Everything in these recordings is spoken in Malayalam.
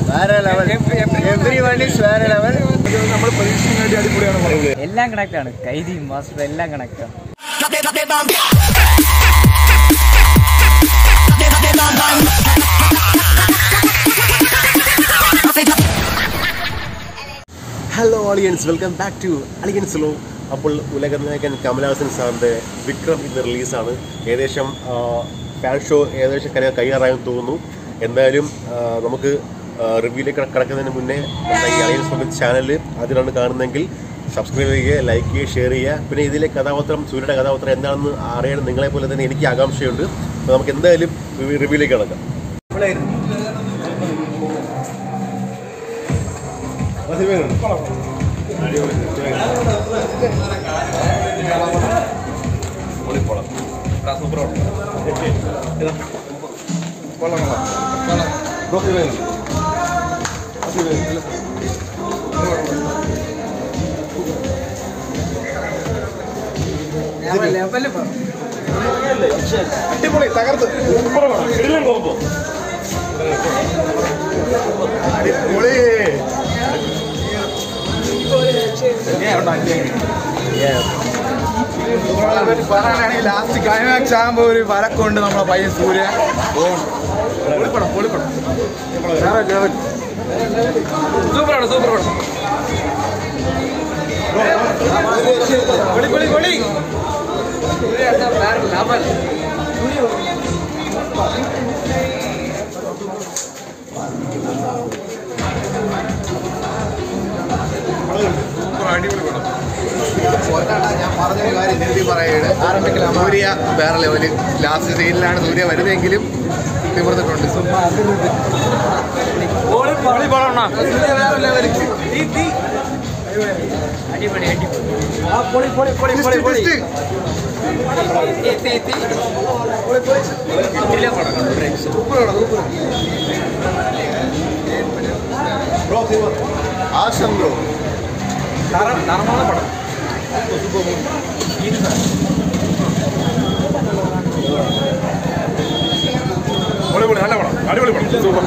വേറെ ലെവൽ എവ്രി വൺ ഈസ് വേറെ ലെവൽ നമ്മൾ പ്രതീക്ഷിക്കുന്ന വേണ്ടി അടിപൊളിയാണ് പറയുന്നത് എല്ലാം കണക്റ്റാണ് കൈതി മാസ്റ്റർ എല്ലാം കണക്റ്റാണ് hello audience welcome back to അലിയൻസ് ലോ അപ്പോൾ ഉലകനായകൻ കമലഹാസൻ സാറിൻ്റെ വിക്രം ഇന്ന് റിലീസാണ് ഏകദേശം ഫാൻ ഷോ ഏകദേശം കര കയ്യാറായെന്ന് തോന്നുന്നു എന്തായാലും ആ, നമുക്ക് റിവ്യൂയിലേക്ക് കടക്കുന്നതിന് മുന്നേ നമ്മുടെ ഈ അലിയൻസ് മൊബൈൽ ചാനൽ അതിലാണ് കാണുന്നതെങ്കിൽ സബ്സ്ക്രൈബ് ചെയ്യുക ലൈക്ക് ചെയ്യുക ഷെയർ ചെയ്യുക പിന്നെ ഇതിലെ കഥാപാത്രം സൂര്യയുടെ കഥാപാത്രം എന്താണെന്ന് അറിയാൻ നിങ്ങളെ പോലെ തന്നെ എനിക്ക് ആകാംക്ഷയുണ്ട് അപ്പോൾ നമുക്ക് എന്തായാലും റിവ്യൂയിലേക്ക് കടക്കാം അടിപൊളി തകർത്ത് അടിപൊളി പറയാനാണെങ്കിൽ ലാസ്റ്റ് ക്ലൈമാക്സ് ആകുമ്പോ ഒരു വരക്കുണ്ട് നമ്മളെ പയ്യൻ സൂര്യ പൊളിപ്പടം പൊളിപ്പടം വേറെ ലെവൽ സൂപ്പറാണ് സൂപ്പർ പൊളി പൊളി പൊളി ഞാൻ പറഞ്ഞൊരു കാര്യം തിരുത്തി പറയുകയാണ് സൂര്യ വേറെ ലെവല് ലാസ്റ്റ് സീനിലാണ് സൂര്യ വരുന്നതെങ്കിലും നിവർന്നിട്ടുണ്ട് ആശം ബ്രോ അടിപൊളി നല്ല പടം അടിപൊളി പടം super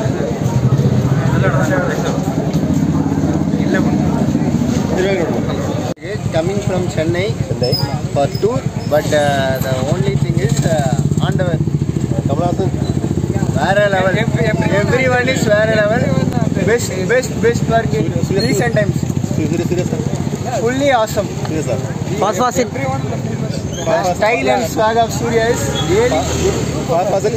coming from Chennai for tour, but uh, the only thing is uh, on the Kamalhaasan വേറെ ലെവൽ എവ്രി വൺ ഈസ് വേറെ level best best best work in recent times serious serious fully awesome serious fast fast style and swag of Surya is really Fazil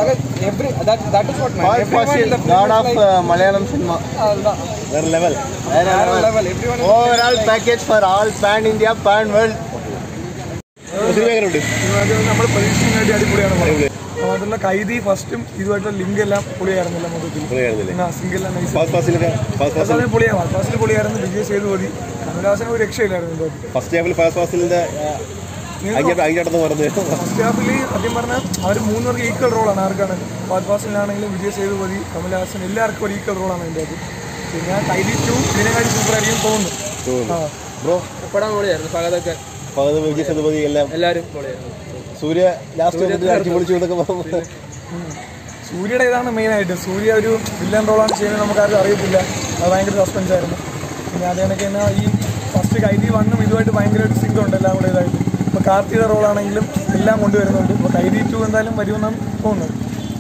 all possible. God of uh, Malayalam cinema. വേറെ ലെവൽ வேற level. Overall package for all pan India, pan world. സിനിമ എങ്ങനെയുണ്ട് നമ്മൾ പ്രതീക്ഷിക്കുന്ന വേണ്ടി അടിപൊളിയാണ് പറയുന്നത് മാത്രമല്ല കൈതി ഫസ്റ്റും ഇതുമായിട്ടുള്ള ലിങ്ക് എല്ലാം പൊളിയായിരുന്നില്ല മൊത്തത്തിൽ പൊളിയായിരുന്നില്ലേ? സിംഗിൾ ഫാസ്റ്റ് ഫാസിലൊക്കെ ഫാസ്റ്റ് ഫാസിൽ ഫസ്റ്റ് പൊളിയാണ് ഫസ്റ്റിൽ പൊളിയായിരുന്നു വിജയ് സേതുപതി കമലഹാസന് ഒരു രക്ഷയില്ലായിരുന്നു ഇതിന്റെ അകത്ത്. ഫസ്റ്റ് ഹാഫിൽ ഫാസ്റ്റ് ഫാസിലിന്റെ അയ്യാട്ടെന്ന് പറഞ്ഞത് ഫസ്റ്റ് ഹാഫിൽ സത്യം പറഞ്ഞാൽ അവർ മൂന്നുപേർക്ക് ഈക്വൽ റോളാണ് ആർക്കാണ് ഫാസ്റ്റ് ഫാസിലാണെങ്കിലും വിജയ് സേതുപതി കമലഹാസൻ എല്ലാവർക്കും ഒരു ഈക്വൽ റോളാണ് ഇതിന്റെ അത് പിന്നെ കൈതി ടു ഇതിനെക്കാട്ടി സൂപ്പർ ആയിരിക്കും തോന്നുന്നു ആ ബ്രോ പടം പൊളിയായിരുന്നു പകതൊക്കെ പകത് വിജയ് സതുപതി എല്ലാം എല്ലാവരും പൊളിയായിരുന്നു സൂര്യ ലാസ്റ്റ് വന്നിട്ട് അടിച്ചു പൊളിച്ചു എന്നൊക്കെ പറഞ്ഞു സൂര്യയുടെ ഇതാണ് മെയിനായിട്ട് സൂര്യ ഒരു വില്ലൻ റോളാണ് ചെയ്യുന്നത് നമുക്കാർക്കും അറിയത്തില്ല അത് ഭയങ്കര സസ്പെൻസ് ആയിരുന്നു പിന്നെ അതേ കണക്ക് തന്നെ ഈ ഫസ്റ്റ് കൈതി വണ്ണും ഇതുമായിട്ട് ഭയങ്കരമായിട്ട് സിങ്ക് ഉണ്ട് എല്ലാം കൂടെ ഇതായിട്ട് ഇപ്പോൾ കാർത്തിയുടെ റോളാണെങ്കിലും എല്ലാം കൊണ്ടുവരുന്നുണ്ട് ഇപ്പോൾ കൈതി ടു എന്തായാലും വരുമെന്നാണ് തോന്നുന്നത്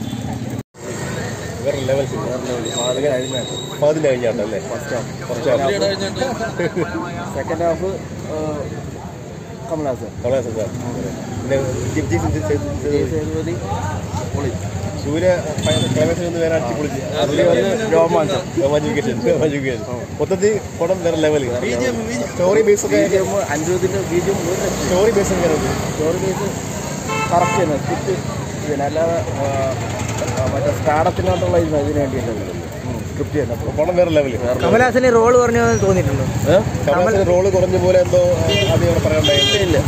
വേറെ ലെവൽ സിനിമ പതിന് കഴിഞ്ഞാട്ടല്ലേ first half first half second half Kamalhasan Kamalhaasan sir പിന്നെ വിജയ് സേതു- സേതു- സേതുപതി സൂര്യ ക്ലൈമാക്സിൽ ഒന്ന് വേറെ അടിച്ചു പൊളിച്ച് രോമാഞ്ചം രോമാഞ്ചിഫിക്കേഷൻ രോമാഞ്ചിഫിക്കേഷൻ മൊത്തത്തിൽ പടം വേറെ ലെവൽ സ്റ്റോറി ബേസ് ഒക്കെ അഞ്ചുപതിന്റെ ബീജും സ്റ്റോറി ബേസ് ഒക്കെ ഉണ്ട് സ്റ്റോറി ബേസ് കറക്റ്റ് തന്നെ സ്ക്രിപ്റ്റ് പിന്നെ അല്ലാതെ ആ, ആ, മറ്റേ സ്റ്റാഡത്തിനകത്തുള്ള ഇതിന് ഇതിന് വേണ്ടിയിട്ടല്ല സ്ക്രിപ്റ്റ് തന്നെ അപ്പോൾ പടം വേറെ ലെവൽ കമലഹാസന് റോള് പറഞ്ഞു തോന്നിയിട്ടുണ്ടോ കമലഹാസൻ റോള് കുറഞ്ഞ പോലെ എന്തോ ആദ്യം അവിടെ പറയാനുണ്ടായില്ല ഇല്ല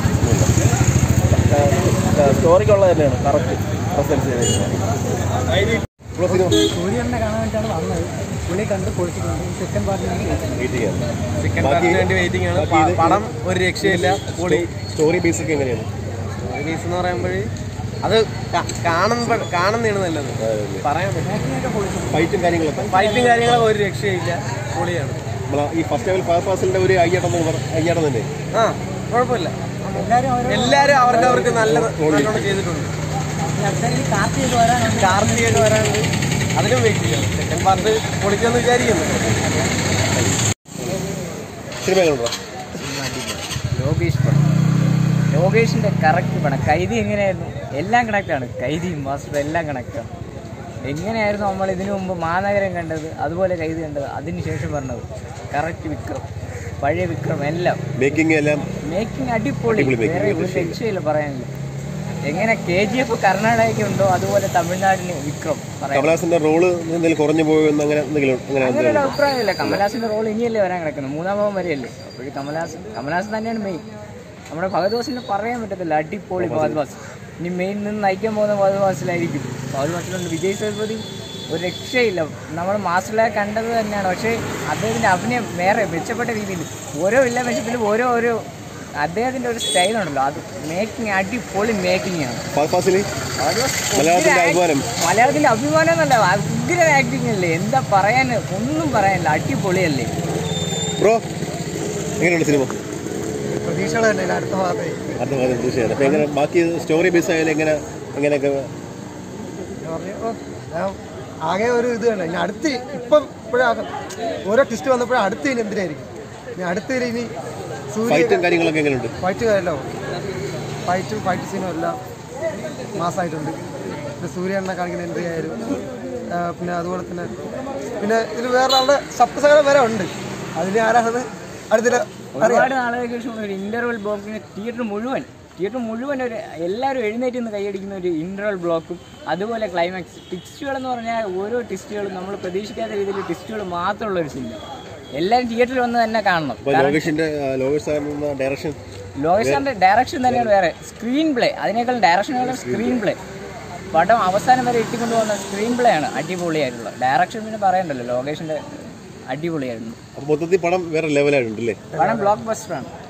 സ്റ്റോറിക്കുള്ളത് തന്നെയാണ് കറക്റ്റ് പ്രസൻസ് ചെയ്തിരിക്കുന്നത് ഇപ്പോൾ സിനിമ സൂര്യനെ കാണാൻ വേണ്ടിയിട്ടാണ് വന്നത് പുള്ളി കണ്ട് പൊളിച്ചിട്ടുണ്ട് സെക്കൻഡ് പാർട്ടിലേക്ക് വെയിറ്റ് ചെയ്യാം സെക്കൻഡ് ബാക്കി- പാർട്ടിന് വേണ്ടി വെയിറ്റിംഗ് ആണ് ബാക്കി ഇത് പ- പടം ഒരു രക്ഷയില്ല പൊളി സ്റ്റോറി ബേസ് ഒക്കെ എങ്ങനെയാണ് റിലീസ് എന്ന് പറയുമ്പോൾ അത് ക- കാണുമ്പോ കാണുന്നതാണ് നല്ലത് പറയാൻ പറ്റും ഫൈറ്റും കാര്യങ്ങളൊക്കെ ഫൈറ്റും കാര്യങ്ങളൊക്കെ ഒരു രക്ഷയില്ല പൊളിയാണ് നമ്മളെ ഈ ഫസ്റ്റ് ലെവൽ ഫാസ്റ്റ് പാസിന്റെ ഒരു അയ്യാട്ടം അയ്യാട്ടം തന്നെ ആ കുഴപ്പമില്ല എല്ലാരും അവർക്ക് അവർക്ക് നല്ലത് നല്ലോണം ചെയ്തിട്ടുണ്ട് കാർത്തിക് വരാനുണ്ട് അതിനും വെയിറ്റ് ചെയ്യാം സെക്കൻഡ് പാർട്ട് പൊളിക്കുമെന്ന് വിചാരിക്കുന്നു സിനിമ എങ്ങനെയുണ്ടോ ലോകേഷ് പടം ലോകേഷിന്റെ കറക്റ്റ് പടം കൈതി എങ്ങനെയായിരുന്നു എല്ലാം കണക്റ്റാണ് കൈതിയും മാസ്റ്റർ എല്ലാം കണക്റ്റാണ് എങ്ങനെയായിരുന്നു നമ്മൾ ഇതിനു മുമ്പ് മാനഗരം കണ്ടത് അതുപോലെ കൈതി കണ്ടത് അതിന് ശേഷം പറഞ്ഞത് കറക്റ്റ് വിക്രം പഴയ വിക്രം എല്ലാം മേക്കിംഗ് എല്ലാം മേക്കിംഗ് അടിപൊളി അടിപൊളി making, വേറെ ഒരു രക്ഷയില്ല പറയാനില്ല എങ്ങനെ കെ ജി എഫ് കർണാടകയ്ക്ക് ഉണ്ടോ അതുപോലെ തമിഴ്നാടിന് വിക്രം പറയാം കമലഹാസന്റെ റോള് എന്തെങ്കിലും കുറഞ്ഞു പോയോ എന്ന് അങ്ങനെ എന്തെങ്കിലും അങ്ങനെ അങ്ങനെ ഒരു എന്തെങ്കിലും അഭിപ്രായമില്ല കമലഹാസന്റെ റോൾ ഇനിയല്ലേ വരാൻ കിടക്കുന്നത് മൂന്നാം ഭാഗം വരെയല്ലേ അപ്പോഴും കമലഹാസൻ കമലഹാസൻ തന്നെയാണ് മെയിൻ നമ്മുടെ ഭഗവത് പറയാൻ പറ്റത്തില്ല അടിപൊളി ഫഹദ് ബാസ് ഇനി മെയിൻ നിന്ന് നയിക്കാൻ പോകുന്ന ഫഹദ് ബാസിലായിരിക്കും ഫഹദ് ബാസിലുണ്ട് വിജയ് സേതുപതി ഒരു രക്ഷയില്ല നമ്മൾ മാസ്റ്ററിലെ കണ്ടത് തന്നെയാണ് പക്ഷേ അദ്ദേഹത്തിൻ്റെ അഭിനയം വേറെ മെച്ചപ്പെട്ട രീതിയിൽ ഓരോ വില്ല മെച്ചത്തിലും ഓരോ ഓരോ അദ്ദേഹത്തിൻ്റെ ഒരു സ്റ്റൈലുണ്ടല്ലോ അത് മേക്കിംഗ് അടിപൊളി മേക്കിംഗ് ആണ് ഫാസ്റ്റ് പാസിൽ അത് മലയാളത്തിന്റെ ഉഗ്ര അഭിമാനം. act- മലയാളത്തിന്റെ അഭിമാനം എന്നല്ല ഉഗ്ര ആക്ടിങ് അല്ലേ എന്താ പറയാൻ ഒന്നും പറയാനില്ല അടിപൊളിയല്ലേ ബ്രോ എങ്ങനെയുണ്ട് സിനിമ പ്രതീക്ഷകൾ തന്നെ അടുത്ത ഭാഗത്ത് അടുത്ത ഭാഗം തീർച്ചയായും അപ്പൊ എങ്ങനെ ബാക്കി സ്റ്റോറി ബേസ് ആയാലും എങ്ങനെ എങ്ങനെയൊക്കെ ആകെ ഒരു ഇത് തന്നെ ഇനി അടുത്ത് ഇപ്പം ഇപ്പോഴാ ഓരോ ടെസ്റ്റ് വന്നപ്പോഴും അടുത്ത് ഇനി എന്തിനായിരിക്കും ഇനി അടുത്ത് ഇനി സൂര്യ ഫൈറ്റും കാര്യങ്ങളൊക്കെ എങ്ങനെയുണ്ട് ഫൈറ്റ് കാര്യമല്ലോ ഫൈറ്റും ഫൈറ്റ് സീനും എല്ലാം മാസമായിട്ടുണ്ട് പിന്നെ സൂര്യ എണ്ണ കാണിക്കുന്ന എൻട്രി ആയാലും ആ, പിന്നെ അതുപോലെ തന്നെ പിന്നെ ഇതിൽ വേറെ ആളുടെ സപ്തസകലം വരെ ഉണ്ട് അതിന് ആരാണെന്ന് അടുത്തില്ല ഒരുപാട് നാളുകൾക്ക് ശേഷം ഒരു ഇന്റർവൽ ബ്ലോക്കിന് തിയേറ്റർ മുഴുവൻ തിയേറ്റർ മുഴുവൻ ഒരു എല്ലാവരും എഴുന്നേറ്റ് നിന്ന് കൈയടിക്കുന്ന ഒരു ഇന്റർവൽ ബ്ലോക്കും അതുപോലെ ക്ലൈമാക്സ് ടിസ്റ്റുകൾ എന്ന് പറഞ്ഞാൽ ഓരോ ടിസ്റ്റുകളും നമ്മൾ പ്രതീക്ഷിക്കാത്ത രീതിയിൽ ടിസ്റ്റുകൾ മാത്രമുള്ള ഒരു സിനിമ എല്ലാവരും തിയേറ്ററിൽ വന്ന് തന്നെ കാണണം അപ്പൊ ലോകേഷിന്റെ ആ, ലോകേഷ് സാറിന്റെ ഡയറക്ഷൻ ലോകേഷാന്റെ ഡയറക്ഷൻ തന്നെയാണ് വേറെ സ്ക്രീൻ പ്ലേ അതിനേക്കാൾ ഡയറക്ഷനേക്കാൾ സ്ക്രീൻ പ്ലേ പടം അവസാനം വരെ എത്തിക്കൊണ്ട് പോകുന്ന സ്ക്രീൻ പ്ലേ ആണ് അടിപൊളിയായിട്ടുള്ളത് ഡയറക്ഷൻ പിന്നെ പറയണ്ടല്ലോ ലോകേഷിന്റെ അടിപൊളിയായിരുന്നു അപ്പൊ മൊത്തത്തിൽ പടം വേറെ ലെവലായിട്ടുണ്ട് അല്ലേ പടം ബ്ലോക്ക് ബസ്റ്ററാണ്